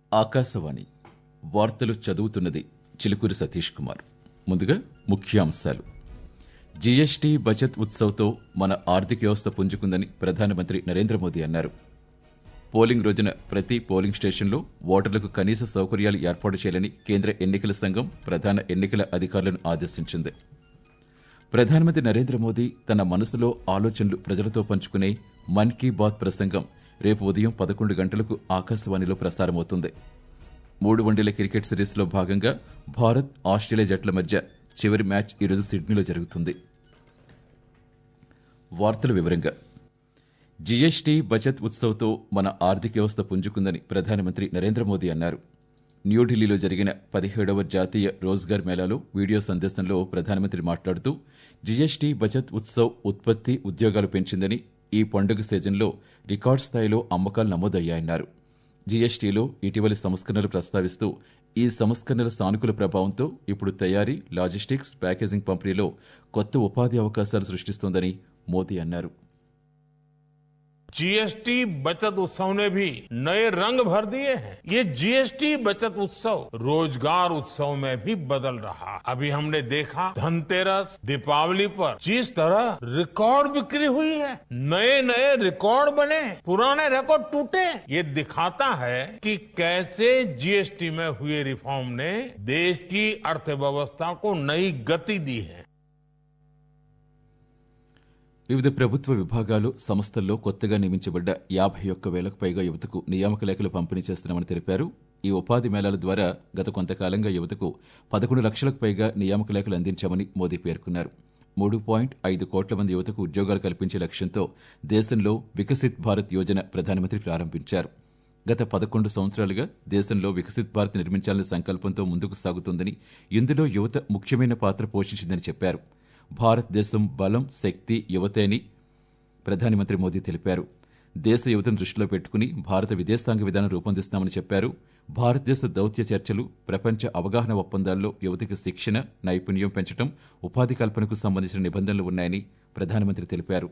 ఆకాశవాణి వార్తలు చదువుతున్నది చిలుకూరి సతీష్ కుమార్ ముందుగా ముఖ్యాంశాలు జీఎస్టీ బచత్ ఉత్సవ్తో మన ఆర్థిక వ్యవస్థ పుంజుకుందని ప్రధానమంత్రి నరేంద్ర మోదీ అన్నారు పోలింగ్ రోజున ప్రతి పోలింగ్ స్టేషన్లో ఓటర్లకు కనీస సౌకర్యాలు ఏర్పాటు చేయాలని కేంద్ర ఎన్నికల సంఘం ప్రధాన ఎన్నికల అధికారులను ఆదేశించింది ప్రధానమంత్రి నరేంద్ర మోదీ తన మనసులో ఆలోచనలు ప్రజలతో పంచుకునే మన్ కీ బాత్ ప్రసంగం రేపు ఉదయం పదకొండు గంటలకు ఆకాశవాణిలో ప్రసారమవుతుంది మూడు వన్డేల క్రికెట్ సిరీస్లో భాగంగా భారత్ ఆస్ట్రేలియా జట్ల మధ్య చివరి మ్యాచ్ ఈరోజు సిడ్నీలో జరుగుతుంది వార్తల వివరంగా జీఎస్టీ బచత్ ఉత్సవ్తో మన ఆర్థిక వ్యవస్థ పుంజుకుందని ప్రధానమంత్రి నరేంద్ర మోదీ అన్నారు న్యూఢిల్లీలో జరిగిన పదిహేడవ జాతీయ రోజ్గార్ మేళాలో వీడియో సందేశంలో ప్రధానమంత్రి మాట్లాడుతూ జీఎస్టీ బచత్ ఉత్సవ్ ఉత్పత్తి ఉద్యోగాలు పెంచిందని ఈ పండుగ సీజన్లో రికార్డు స్థాయిలో అమ్మకాలు నమోదయ్యాయన్నారు జీఎస్టీలో ఇటీవలి సంస్కరణలు ప్రస్తావిస్తూ ఈ సంస్కరణల సానుకూల ప్రభావంతో ఇప్పుడు తయారీ లాజిస్టిక్స్ ప్యాకేజింగ్ పంపిణీలో కొత్త ఉపాధి అవకాశాలు సృష్టిస్తోందని మోదీ అన్నారు जीएसटी बचत उत्सव ने भी नए रंग भर दिए हैं ये जीएसटी बचत उत्सव रोजगार उत्सव में भी बदल रहा है अभी हमने देखा धनतेरस दीपावली पर जिस तरह रिकॉर्ड बिक्री हुई है नए नए रिकॉर्ड बने पुराने रिकॉर्ड टूटे ये दिखाता है कि कैसे जीएसटी में हुए रिफॉर्म ने देश की अर्थव्यवस्था को नई गति दी है వివిధ ప్రభుత్వ విభాగాలు సంస్థల్లో కొత్తగా నియమించబడ్డ యాభై ఒక్క వేలకు పైగా యువతకు నియామక లేఖలు పంపిణీ చేస్తున్నామని తెలిపారు ఈ ఉపాధి మేళాల ద్వారా గత కొంతకాలంగా యువతకు పదకొండు లక్షలకు పైగా నియామక లేఖలు అందించామని మోదీ పేర్కొన్నారు మూడు పాయింట్ ఐదు కోట్ల మంది యువతకు ఉద్యోగాలు కల్పించే లక్ష్యంతో దేశంలో వికసిత్ భారత్ యోజన ప్రధానమంత్రి ప్రారంభించారు గత పదకొండు సంవత్సరాలుగా దేశంలో వికసిత్ భారత్ నిర్మించాలనే సంకల్పంతో ముందుకు సాగుతోందని ఇందులో యువత ముఖ్యమైన పాత్ర పోషించిందని చెప్పారు భారతదేశం బలం శక్తి యువతే అని ప్రధానమంత్రి మోదీ తెలిపారు దేశ యువతను దృష్టిలో పెట్టుకుని భారత విదేశాంగ విధానం రూపొందిస్తామని చెప్పారు భారతదేశ దౌత్య చర్చలు ప్రపంచ అవగాహన ఒప్పందాల్లో యువతకి శిక్షణ నైపుణ్యం పెంచడం ఉపాధి కల్పనకు సంబంధించిన నిబంధనలు ఉన్నాయని ప్రధానమంత్రి తెలిపారు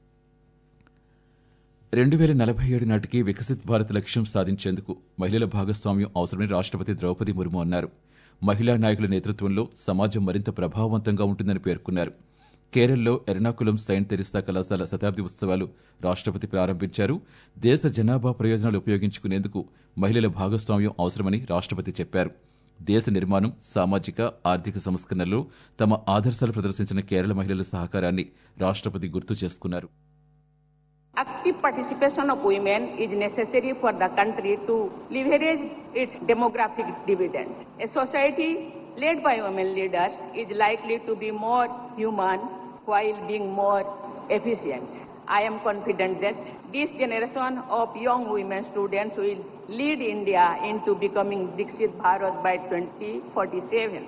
రెండు వేల నలభై ఏడు నాటికి వికసిత్ భారత్ లక్ష్యం సాధించేందుకు మహిళల భాగస్వామ్యం అవసరమని రాష్ట్రపతి ద్రౌపది ముర్ము అన్నారు మహిళా నాయకుల నేతృత్వంలో సమాజం మరింత ప్రభావవంతంగా ఉంటుందని పేర్కొన్నారు కేరళలో ఎర్నాకులం సెయింట్ తెరిస్తా కళాశాల శతాబ్ది ఉత్సవాలు రాష్ట్రపతి ప్రారంభించారు దేశ జనాభా ప్రయోజనాలు ఉపయోగించుకునేందుకు మహిళల భాగస్వామ్యం అవసరమని రాష్ట్రపతి చెప్పారు దేశ నిర్మాణం సామాజిక ఆర్థిక సంస్కరణల్లో తమ ఆదర్శాలు ప్రదర్శించిన కేరళ మహిళల సహకారాన్ని రాష్ట్రపతి గుర్తు చేసుకున్నారు Active participation of women is necessary for the country to leverage its demographic dividend. A society led by women leaders is likely to be more human while being more efficient. I am confident that this generation of young women students will lead India into becoming Dixit Bharat by 2047.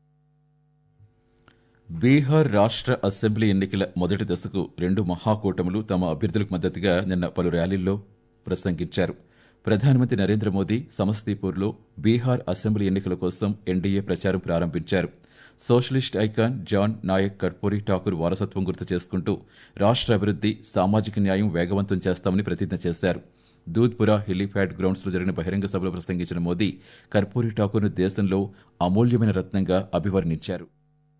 Bihar రాష్ట్ర assembly ఎన్నికల మొదటి దశకు రెండు మహాకూటములు తమ అభ్యర్థులకు మద్దతుగా నిన్న పలు ర్యాలీల్లో ప్రసంగించారు ప్రధానమంత్రి నరేంద్ర మోదీ సమస్తీపూర్లో బీహార్ అసెంబ్లీ ఎన్నికల కోసం ఎన్డీఏ ప్రచారం ప్రారంభించారు సోషలిస్ట్ ఐకాన్ జాన్ నాయక్ కర్పూరి ఠాకూర్ వారసత్వం గుర్తు చేసుకుంటూ రాష్ట్ర అభివృద్ది సామాజిక న్యాయం వేగవంతం చేస్తామని ప్రతిజ్ఞ చేశారు దూద్పురా హెలీప్యాడ్ గ్రౌండ్స్లో జరిగిన బహిరంగ సభలో ప్రసంగించిన మోదీ కర్పూరి ఠాకూర్ను దేశంలో అమూల్యమైన రత్నంగా అభివర్ణించారు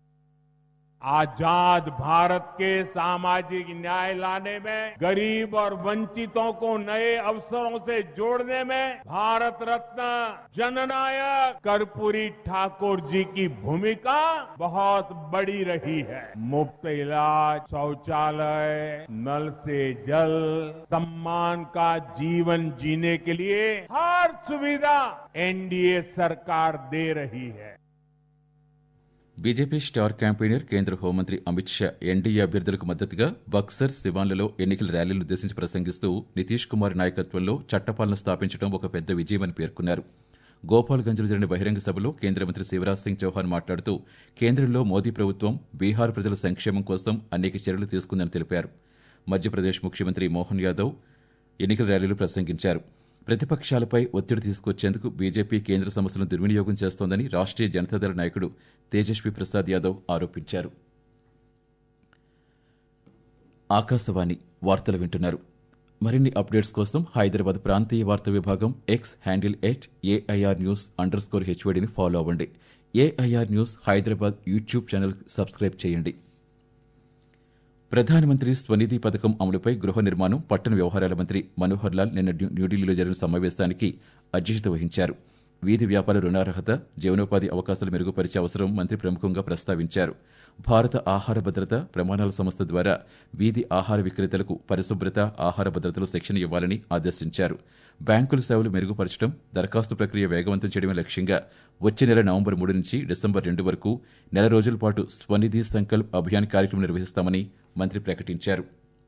आजाद भारत के सामाजिक न्याय लाने में गरीब और वंचितों को नए अवसरों से जोड़ने में भारत रत्न जननायक कर्पूरी ठाकुर जी की भूमिका बहुत बड़ी रही है मुफ्त इलाज शौचालय नल से जल सम्मान का जीवन जीने के लिए हर सुविधा एनडीए सरकार दे रही है బీజేపీ స్టార్ క్యాంపెయినర్ కేంద్ర హోంమంత్రి అమిత్ షా ఎన్డీఏ అభ్యర్థులకు మద్దతుగా బక్సర్ సివాన్లలో ఎన్నికల ర్యాలీలను ఉద్దేశించి ప్రసంగిస్తూ నితీష్ కుమార్ నాయకత్వంలో చట్టపాలన స్థాపించడం ఒక పెద్ద విజయమని పేర్కొన్నారు గోపాల్గంజ్లో జరిగిన బహిరంగ సభలో కేంద్ర మంత్రి శివరాజ్ సింగ్ చౌహాన్ మాట్లాడుతూ కేంద్రంలో మోదీ ప్రభుత్వం బీహార్ ప్రజల సంక్షేమం కోసం అనేక చర్యలు తీసుకుందని తెలిపారు మధ్యప్రదేశ్ ముఖ్యమంత్రి మోహన్ యాదవ్ ఎన్నికల ర్యాలీలో ప్రసంగించారు ప్రతిపక్షాలపై ఒత్తిడి తీసుకొచ్చేందుకు బీజేపీ కేంద్ర సంస్థలను దుర్వినియోగం చేస్తోందని రాష్ట్రీయ జనతాదళ నాయకుడు తేజస్వి ప్రసాద్ యాదవ్ ఆరోపించారు ఆకాశవాణి వార్తలు వింటున్నారు మరిన్ని అప్డేట్స్ కోసం హైదరాబాద్ ప్రాంతీయ వార్తా విభాగం X handle at AIR news underscore హెచ్వడిని ఫాలో అవ్వండి AIR news Hyderabad YouTube channel subscribe చేయండి ప్రధానమంత్రి స్వనిధి పథకం అమలుపై గృహ నిర్మాణం పట్టణ వ్యవహారాల మంత్రి మనోహర్ లాల్ నిన్న న్యూ- న్యూఢిల్లీలో జరిగిన సమావేశానికి అధ్యక్షత వహించారు వీధి వ్యాపార రుణార్హత జీవనోపాధి అవకాశాలు మెరుగుపరిచే అవసరం మంత్రి ప్రముఖంగా ప్రస్తావించారు భారత ఆహార భద్రత ప్రమాణాల సంస్థ ద్వారా వీధి ఆహార విక్రేతలకు పరిశుభ్రత ఆహార భద్రతలో శిక్షణ ఇవ్వాలని ఆదేశించారు బ్యాంకుల సేవలు మెరుగుపరచడం దరఖాస్తు ప్రక్రియ వేగవంతం చేయడమే లక్ష్యంగా వచ్చే నెల నవంబర్ మూడు నుంచి డిసెంబర్ రెండు వరకు నెల రోజుల పాటు స్వనిధి సంకల్ప్ అభియాన్ కార్యక్రమం నిర్వహిస్తామని మంత్రి ప్రకటించారు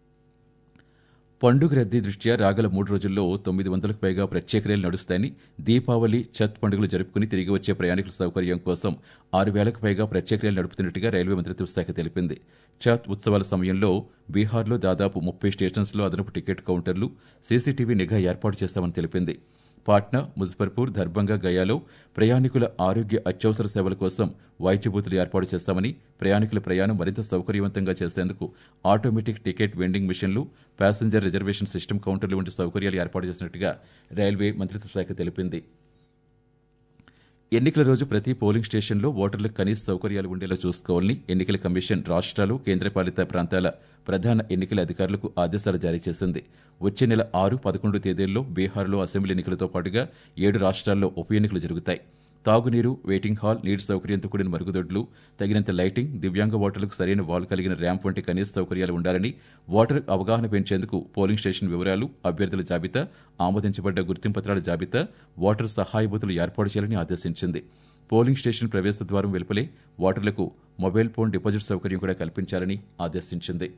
పండుగ రద్దీ దృష్ట్యా రాగల మూడు రోజుల్లో తొమ్మిది వందలకు పైగా ప్రత్యేక రైలు నడుస్తాయని దీపావళి ఛత్ పండుగలు జరుపుకుని తిరిగి వచ్చే ప్రయాణికుల సౌకర్యం కోసం ఆరు వేలకు పైగా ప్రత్యేక రైలు నడుపుతున్నట్టుగా రైల్వే మంత్రిత్వ శాఖ తెలిపింది ఛత్ ఉత్సవాల సమయంలో బీహార్లో దాదాపు ముప్పై స్టేషన్స్లో అదనపు టికెట్ కౌంటర్లు సీసీటీవీ నిఘా ఏర్పాటు చేస్తామని తెలిపింది పాట్నా ముజఫర్పూర్ దర్భంగా గయాలో ప్రయాణికుల ఆరోగ్య అత్యవసర సేవల కోసం వైద్య బూతులు ఏర్పాటు చేస్తామని ప్రయాణికుల ప్రయాణం మరింత సౌకర్యవంతంగా చేసేందుకు ఆటోమేటిక్ టికెట్ వెండింగ్ మిషన్లు ప్యాసింజర్ రిజర్వేషన్ సిస్టమ్ కౌంటర్లు వంటి సౌకర్యాలు ఏర్పాటు చేసినట్టుగా రైల్వే మంత్రిత్వ శాఖ తెలిపింది ఎన్నికల రోజు ప్రతి పోలింగ్ స్టేషన్లో ఓటర్లకు కనీస సౌకర్యాలు ఉండేలా చూసుకోవాలని ఎన్నికల కమిషన్ రాష్ట్రాలు కేంద్రపాలిత ప్రాంతాల ప్రధాన ఎన్నికల అధికారులకు ఆదేశాలు జారీ చేసింది వచ్చే నెల ఆరు పదకొండు తేదీల్లో బీహార్లో అసెంబ్లీ ఎన్నికలతో పాటుగా ఏడు రాష్ట్రాల్లో ఉప ఎన్నికలు జరుగుతాయి తాగునీరు వెయిటింగ్ హాల్ నీటి సౌకర్యంతో కూడిన మరుగుదొడ్లు తగినంత లైటింగ్ దివ్యాంగ ఓటర్లకు సరైన వాల్ కలిగిన ర్యాంప్ వంటి కనీస సౌకర్యాలు ఉండాలని ఓటర్ అవగాహన పెంచేందుకు పోలింగ్ స్టేషన్ వివరాలు అభ్యర్థుల జాబితా ఆమోదించబడ్డ గుర్తింపు పత్రాల జాబితా ఓటర్ సహాయ బూతులు ఏర్పాటు చేయాలని ఆదేశించింది పోలింగ్ స్టేషన్ ప్రవేశ ద్వారం వెలుపలే ఓటర్లకు మొబైల్ ఫోన్ డిపాజిట్ సౌకర్యం కూడా కల్పించాలని ఆదేశించింది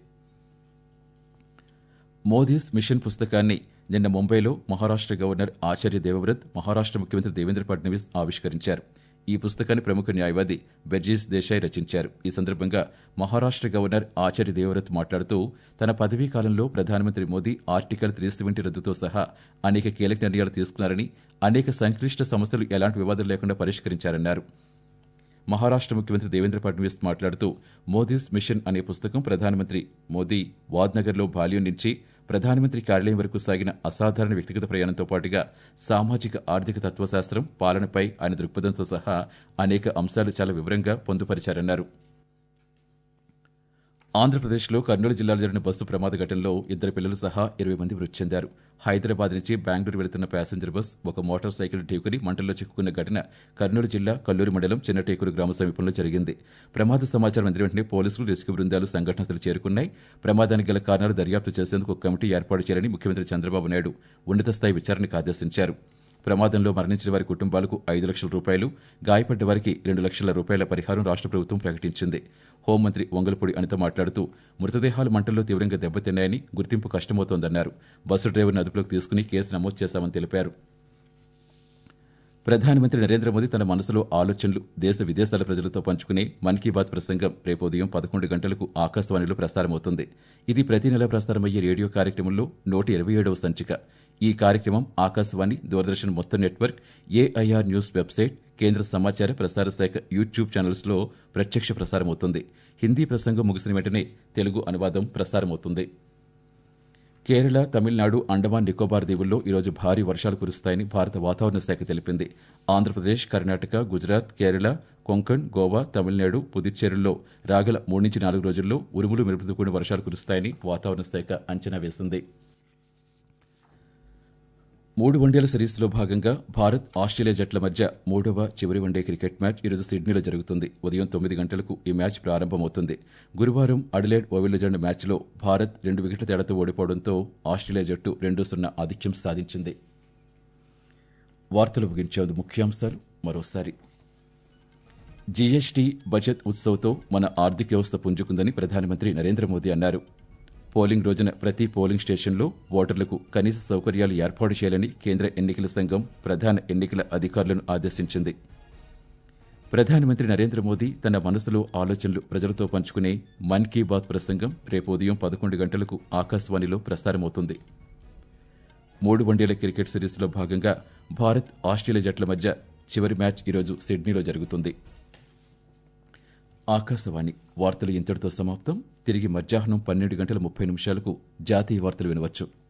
మోదీస్ మిషన్ పుస్తకాన్ని నిన్న ముంబైలో మహారాష్ట్ర గవర్నర్ ఆచార్య దేవవ్రత్ మహారాష్ట్ర ముఖ్యమంత్రి దేవేంద్ర ఫడ్నవీస్ ఆవిష్కరించారు ఈ పుస్తకాన్ని ప్రముఖ న్యాయవాది బెర్జీస్ దేశాయ్ రచించారు ఈ సందర్భంగా మహారాష్ట్ర గవర్నర్ ఆచార్య దేవవ్రత్ మాట్లాడుతూ తన పదవీ కాలంలో ప్రధానమంత్రి మోదీ ఆర్టికల్ త్రీ సెవెంటీ రద్దుతో సహా అనేక కీలక నిర్ణయాలు తీసుకున్నారని అనేక సంక్లిష్ట సమస్యలు ఎలాంటి వివాదం లేకుండా పరిష్కరించారన్నారు మహారాష్ట్ర ముఖ్యమంత్రి దేవేంద్ర ఫడ్నవీస్ మాట్లాడుతూ మోదీస్ మిషన్ అనే పుస్తకం ప్రధానమంత్రి మోదీ వాద్నగర్లో బాల్యం నుంచి ప్రధానమంత్రి కార్యాలయం వరకు సాగిన అసాధారణ వ్యక్తిగత ప్రయాణంతో పాటుగా సామాజిక ఆర్థిక తత్వశాస్త్రం పాలనపై ఆయన దృక్పథంతో సహా అనేక అంశాలు చాలా వివరంగా పొందుపరిచారన్నారు ఆంధ్రప్రదేశ్లో కర్నూలు జిల్లాలో జరిగిన బస్సు ప్రమాద ఘటనలో ఇద్దరు పిల్లలు సహా ఇరవై మంది మృతి చెందారు హైదరాబాద్ నుంచి బెంగళూరు వెళుతున్న ప్యాసింజర్ బస్ ఒక మోటార్ సైకిల్ ఢీకొని మంటల్లో చిక్కుకున్న ఘటన కర్నూలు జిల్లా కల్లూరు మండలం చిన్నటేకూరు గ్రామ సమీపంలో జరిగింది ప్రమాద సమాచారం అందిన వెంటనే పోలీసులు రెస్క్యూ బృందాలు సంఘటన స్థలి చేరుకున్నాయి ప్రమాదానికి గల కారణాలు దర్యాప్తు చేసేందుకు ఒక కమిటీ ఏర్పాటు చేయాలని ముఖ్యమంత్రి చంద్రబాబు నాయుడు ఉన్నత స్థాయి విచారణకు ఆదేశించారు ప్రమాదంలో మరణించిన వారి కుటుంబాలకు ఐదు లక్షల రూపాయలు గాయపడ్డ వారికి రెండు లక్షల రూపాయల పరిహారం రాష్ట్ర ప్రభుత్వం ప్రకటించింది హోంమంత్రి వంగలపూడి అనిత మాట్లాడుతూ మృతదేహాలు మంటల్లో తీవ్రంగా దెబ్బతిన్నాయని గుర్తింపు కష్టమవుతోందన్నారు బస్సు డ్రైవర్ను అదుపులోకి తీసుకుని కేసు నమోదు చేశామని తెలిపారు ప్రధానమంత్రి నరేంద్ర మోదీ తన మనసులో ఆలోచనలు దేశ విదేశాల ప్రజలతో పంచుకునే మన్ కీ బాత్ ప్రసంగం రేపు ఉదయం పదకొండు గంటలకు ఆకాశవాణిలో ప్రసారమవుతుంది ఇది ప్రతి నెల ప్రసారమయ్యే రేడియో కార్యక్రమంలో నూట ఇరవై ఏడవ సంచిక ఈ కార్యక్రమం ఆకాశవాణి దూరదర్శన్ మొత్తం నెట్వర్క్ ఏఐఆర్ న్యూస్ వెబ్సైట్ కేంద్ర సమాచార ప్రసార శాఖ యూట్యూబ్ ఛానల్స్లో ప్రత్యక్ష ప్రసారమవుతుంది హిందీ ప్రసంగం ముగిసిన వెంటనే తెలుగు అనువాదం ప్రసారమవుతుంది కేరళ తమిళనాడు అండమాన్ నికోబార్ దీవుల్లో ఈరోజు భారీ వర్షాలు కురుస్తాయని భారత వాతావరణ శాఖ తెలిపింది ఆంధ్రప్రదేశ్ కర్ణాటక గుజరాత్ కేరళ కొంకణ్ గోవా తమిళనాడు పుదుచ్చేరిల్లో రాగల మూడు నుంచి నాలుగు రోజుల్లో ఉరుములు మెరుపుతో కూడిన వర్షాలు కురుస్తాయని వాతావరణ శాఖ అంచనా వేసింది మూడు వన్డేల సిరీస్లో భాగంగా భారత్ ఆస్ట్రేలియా జట్ల మధ్య మూడవ చివరి వన్డే క్రికెట్ మ్యాచ్ ఈరోజు సిడ్నీలో జరుగుతుంది ఉదయం తొమ్మిది గంటలకు ఈ మ్యాచ్ ప్రారంభమవుతుంది గురువారం అడిలైడ్ ఓవెల్లో జరిగిన మ్యాచ్లో భారత్ రెండు వికెట్ల తేడాతో ఓడిపోవడంతో ఆస్ట్రేలియా జట్టు రెండు సున్నా ఆధిక్యం సాధించింది వార్తలు ముగించేందుకు ముఖ్యాంశాలు మరోసారి జీఎస్టీ బచత్ ఉత్సవ్తో మన ఆర్థిక వ్యవస్థ పుంజుకుందని ప్రధానమంత్రి నరేంద్ర మోదీ అన్నారు పోలింగ్ రోజున ప్రతి పోలింగ్ స్టేషన్లో ఓటర్లకు కనీస సౌకర్యాలు ఏర్పాటు చేయాలని కేంద్ర ఎన్నికల సంఘం ప్రధాన ఎన్నికల అధికారులను ఆదేశించింది ప్రధానమంత్రి నరేంద్ర మోదీ తన మనసులో ఆలోచనలు ప్రజలతో పంచుకునే మన్ కీ బాత్ ప్రసంగం రేపు ఉదయం పదకొండు గంటలకు ఆకాశవాణిలో ప్రసారమవుతుంది మూడు వన్డేల క్రికెట్ సిరీస్లో భాగంగా భారత్ ఆస్ట్రేలియా జట్ల మధ్య చివరి మ్యాచ్ ఈరోజు సిడ్నీలో జరుగుతుంది ఆకాశవాణి వార్తలు ఇంతటితో సమాప్తం తిరిగి మధ్యాహ్నం పన్నెండు గంటల ముప్పై నిమిషాలకు జాతీయ వార్తలు వినవచ్చు